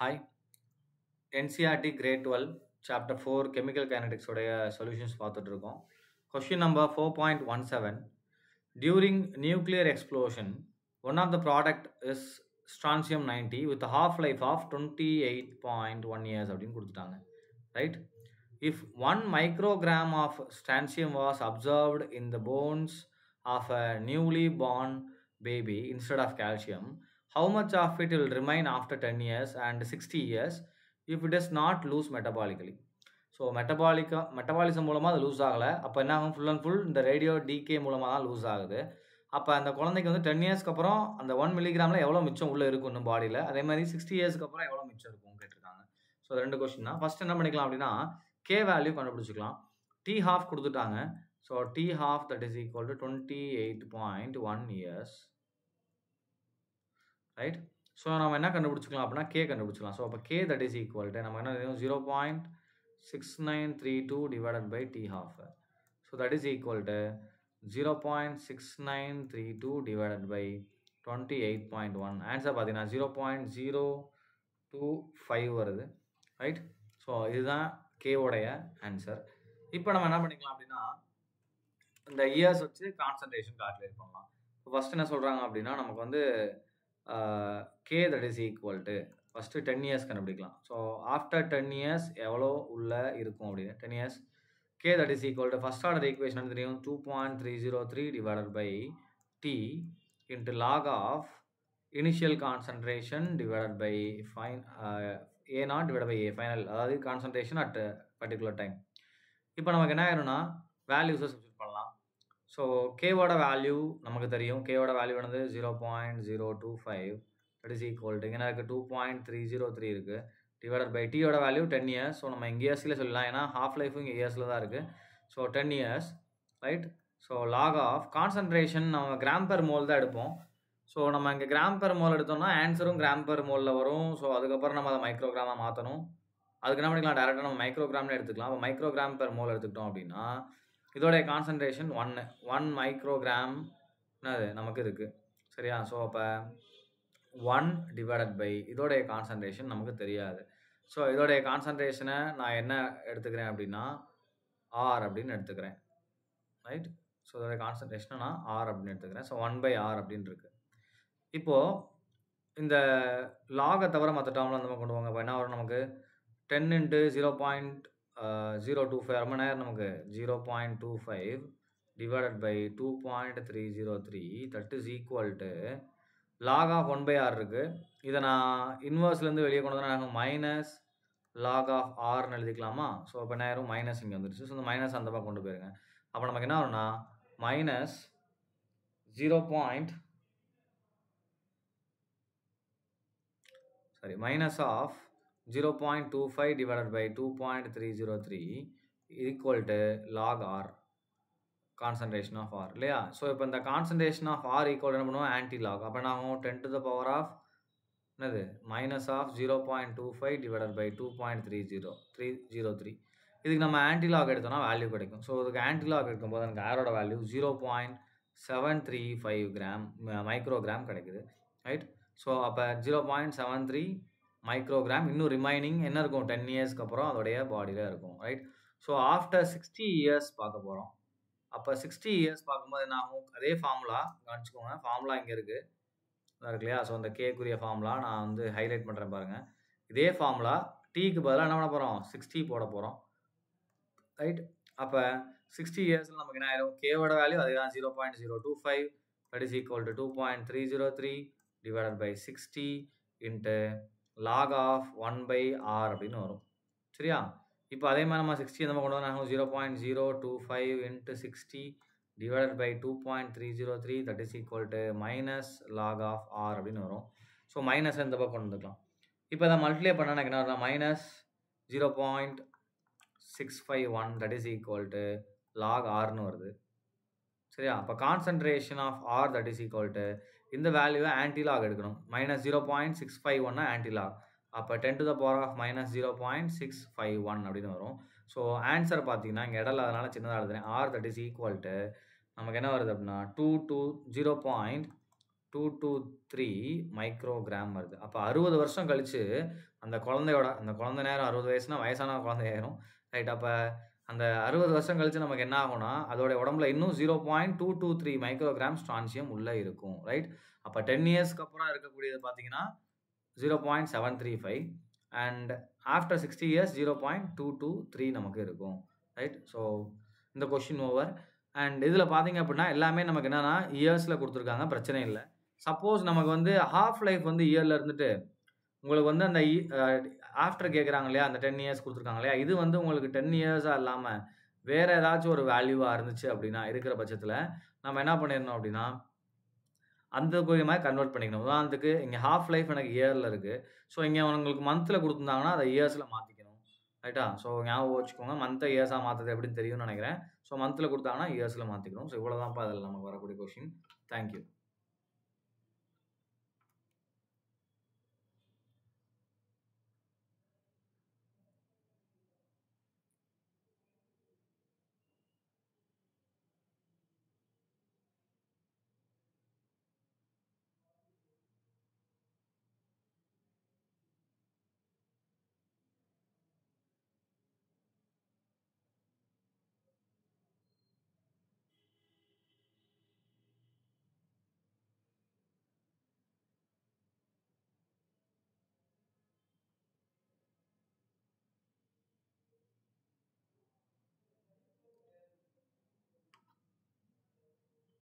hi NCERT grade twelve chapter four chemical kinetics உடைய solutions பார்த்துட்டு இருக்கோம் question number four point one seven during nuclear explosion one of the product is strontium ninety with half life of twenty eight point one years அப்படின்னு கொடுத்துட்டாங்க right if one microgram of strontium was observed in the bones of a newly born baby instead of calcium how much of it will remain after 10 years and 60 years if it does not lose metabolically so மெட்டபாலிக்கா metabolism மூலமாக அது lose ஆகலை அப்போ என்ன ஆகும் full and full இந்த radio decay மூலமாக தான் லூஸ் ஆகுது அப்போ அந்த குழந்தைக்கு வந்து டென் இயர்ஸ்க்கு அப்புறம் அந்த ஒன் மில்லிகிராமில் எவ்வளோ மிச்சம் உள்ளே இருக்கும் இன்னும் பாடியில் அதே மாதிரி சிக்ஸ்டி இயர்ஸ்க்கு அப்புறம் எவ்வளோ மிச்சம் இருக்கும் கேட்டிருக்காங்க ஸோ ரெண்டு கொஸ்டின் தான் ஃபர்ஸ்ட் என்ன பண்ணிக்கலாம் அப்படின்னா கே வேல்யூ கண்டுபிடிச்சிக்கலாம் டி ஹாஃப் கொடுத்துட்டாங்க so T half that is equal to twenty eight point one years right so நம்ம என்ன கண்டுபிடிச்சிக்கலாம் அப்படின்னா கே கண்டுபிடிச்சிக்கலாம் ஸோ அப்போ K that is equal to நம்ம என்ன zero point six nine three two divided by T half so that is equal to zero point six nine three two divided by twenty eight point one answer பார்த்தீங்கன்னா zero point zero two five வருது right so இதுதான் கேவோடைய answer இப்போ நம்ம என்ன பண்ணிக்கலாம் அப்படின்னா இந்த இயர்ஸ் வச்சு கான்சன்ட்ரேஷன் கால்குலேட் பண்ணலாம் இப்போ ஃபஸ்ட் என்ன சொல்கிறாங்க அப்படின்னா நமக்கு வந்து K that is equal to first ten years கண்டுபிடிக்கலாம் ஸோ ஆஃப்டர் டென் இயர்ஸ் எவ்வளோ உள்ள இருக்கும் அப்படின்னு ten years K that is equal to first order equation தெரியும் two point three zero three divided by T into log of initial concentration divided by fine A naught divide by A final அதாவது concentration at particular time இப்போ நமக்கு என்ன ஆயிரும்னா வேல்யூஸை substitute பண்ணலாம் so கேவோட value நமக்கு தெரியும் கேவோட வேல்யூ வந்து zero point zero two five that is equal to இங்கே இருக்குது two point three zero three இருக்குது டிவைடட் பை டியோட வேல்யூ டென் இயர்ஸ் ஸோ நம்ம இங்கே இயர்ஸில் சொல்லலாம் ஏன்னா ஹாஃப் லைஃபும் இங்கே இயர்ஸில் தான் இருக்குது so ten years right so log of concentration நம்ம கிராம் பெர் மோல் தான் எடுப்போம் ஸோ நம்ம இங்கே கிராம் பெர் மோல் எடுத்தோம்னா ஆன்சரும் கிராம் பெர் மோலில் வரும் ஸோ அதுக்கப்புறம் நம்ம அதை மைக்ரோகிராமாக மாற்றணும் அதுக்கு என்ன பண்ணிக்கலாம் டேரெக்டாக நம்ம மைக்ரோகிராம்னு எடுத்துக்கலாம் அப்போ மைக்ரோகிராம் பெர் மோல் எடுத்துக்கிட்டோம் அப்படின்னா இதோடைய கான்சன்ட்ரேஷன் ஒன்று ஒன் மைக்ரோகிராம் என்னது நமக்கு இருக்குது சரியா ஸோ அப்போ ஒன் டிவைடட் பை இதோடைய கான்சன்ட்ரேஷன் நமக்கு தெரியாது ஸோ இதோடைய கான்சன்ட்ரேஷனை நான் என்ன எடுத்துக்கிறேன் அப்படின்னா ஆர் அப்படின்னு எடுத்துக்கிறேன் ரைட் ஸோ இதோடைய கான்சன்ட்ரேஷனை நான் ஆர் அப்படின்னு எடுத்துக்கிறேன் ஸோ ஒன் பை ஆர் அப்படின்னு இருக்கு இப்போது இந்த லாகை தவிர மற்ற டேர்மில் நம்ம கொண்டு வாங்க இப்போ என்ன வரும் நமக்கு ten into zero point zero two five ரொம்ப நேரம் நமக்கு zero point two five divided by two point three zero three that is equal to log of one by R இருக்குது இதை நான் இன்வர்ஸ்லேருந்து வெளியே கொண்டு வந்தால் நாங்கள் மைனஸ் லாக் ஆஃப் ஆர்னு எழுதிக்கலாமா ஸோ அப்போ நேரம் மைனஸ் இங்கே வந்துருச்சு ஸோ இந்த மைனஸ் அந்த பக்கம் கொண்டு போயிருங்க அப்போ நமக்கு என்ன வரும்னா minus zero point sorry minus of zero point two five divided by two point three zero three equal to log R concentration of R இல்லையா ஸோ இப்போ இந்த கான்சன்ட்ரேஷன் ஆஃப் ஆர் ஈக்குவல் என்ன பண்ணுவோம் ஆன்டி லாக் அப்போ என்ன ஆகும் ten to the power of என்னது minus of zero point two five divided by two point three zero three zero three இதுக்கு நம்ம ஆன்டி லாக் எடுத்தோம்னா வேல்யூ கிடைக்கும் ஸோ இதுக்கு ஆன்டி லாக் எடுக்கும்போது எனக்கு ஆரோட value zero point seven three five gram microgram கிடைக்குது ரைட் ஸோ அப்போ zero point seven three microgram இன்னும் ரிமைனிங் என்ன இருக்கும் டென் இயர்ஸ்க்கு அப்புறம் அதோடைய பாடியில் இருக்கும் right so after sixty years பார்க்க போகிறோம் அப்போ சிக்ஸ்டி இயர்ஸ் பார்க்கும்போது என்ன ஆகும் அதே ஃபார்முலா கவனிச்சுக்கோங்க ஃபார்முலா இங்கே இருக்குது இருக்கு இல்லையா ஸோ அந்த கேக்குரிய ஃபார்முலா நான் வந்து ஹைலைட் பண்ணுறேன் பாருங்கள் இதே ஃபார்முலா டீக்கு பதிலாக என்ன பண்ண போகிறோம் சிக்ஸ்டி போட போகிறோம் ரைட் அப்போ சிக்ஸ்டி இயர்ஸில் நமக்கு என்ன ஆயிரும் கேவோட வேல்யூ அதுதான் zero point zero two five that is equal to two point three zero three divided by sixty into log of one by R அப்படின்னு வரும் சரியா இப்போ அதே மாதிரி நம்ம சிக்ஸ்டி நம்ம கொண்டு வந்தாங்க zero point zero two five into sixty divided by two point three zero three that is equal to minus log of R அப்படின்னு வரும் ஸோ மைனஸ் இந்த பக்கம் கொண்டு வந்துக்கலாம் இப்போ அதை மல்டிப்ளை பண்ணால் எனக்கு என்ன வரும் minus zero point six five one that is equal to log ஆர்னு வருது சரியா அப்போ concentration of R that is equal to இந்த வேல்யூவை ஆன்டி லாக் எடுக்கணும் minus zero point six five ஒன்னா ஆன்டி லாக் அப்போ ten to the power of minus zero point six five one அப்படின்னு வரும் ஸோ ஆன்சர் பார்த்தீங்கன்னா இங்கே இடல அதனால சின்னதாக எழுதுறேன் R that is equal to நமக்கு என்ன வருது அப்படின்னா two two zero point two two three microgram வருது அப்போ அறுபது வருஷம் கழிச்சு அந்த குழந்தையோட அந்த குழந்தை நேரம் அறுபது வயசுனா வயசான குழந்தை ஆயிரும் ரைட் அப்போ அந்த அறுபது வருஷம் கழிச்சு நமக்கு என்ன ஆகும்னா அதோட உடம்புல இன்னும் zero point two two three microgram strontium உள்ளே இருக்கும் ரைட் அப்போ டென் இயர்ஸ்க்கு அப்புறம் இருக்கக்கூடியது பார்த்தீங்கன்னா zero point seven three five and after sixty years zero point two two three நமக்கு இருக்கும் ரைட் ஸோ இந்த கொஷின் ஓவர் அண்ட் இதில் பார்த்தீங்க அப்படின்னா எல்லாமே நமக்கு என்னென்னா இயர்ஸில் கொடுத்துருக்காங்க பிரச்சனை இல்லை சப்போஸ் நமக்கு வந்து ஹாஃப் லைஃப் வந்து இயரில் இருந்துட்டு உங்களுக்கு வந்து அந்த ஆஃப்டர் கேட்குறாங்க இல்லையா அந்த டென் இயர்ஸ் கொடுத்துருக்காங்க இல்லையா இது வந்து உங்களுக்கு டென் இயர்ஸாக இல்லாமல் வேறு ஏதாச்சும் ஒரு வேல்யூவாக இருந்துச்சு அப்படின்னா இருக்கிற பட்சத்தில் நம்ம என்ன பண்ணிடணும் அப்படின்னா அந்த குறி மாதிரி கன்வெர்ட் பண்ணிக்கணும் உதாரணத்துக்கு இங்கே ஹாஃப் லைஃப் எனக்கு இயரில் இருக்குது ஸோ இங்கே உங்களுக்கு மந்தில் கொடுத்துருந்தாங்கன்னா அதை இயர்ஸில் மாற்றிக்கணும் ரைட்டா ஸோ ஞாபகம் வச்சுக்கோங்க மந்த்தை இயர்ஸாக மாற்றுறது எப்படின்னு தெரியும்னு நினைக்கிறேன் ஸோ மந்தில் கொடுத்தாங்கன்னா இயர்ஸில் மாற்றிக்கணும் ஸோ இவ்வளோ தான்ப்பா அதில் நமக்கு வரக்கூடிய கொஷின் தேங்க்யூ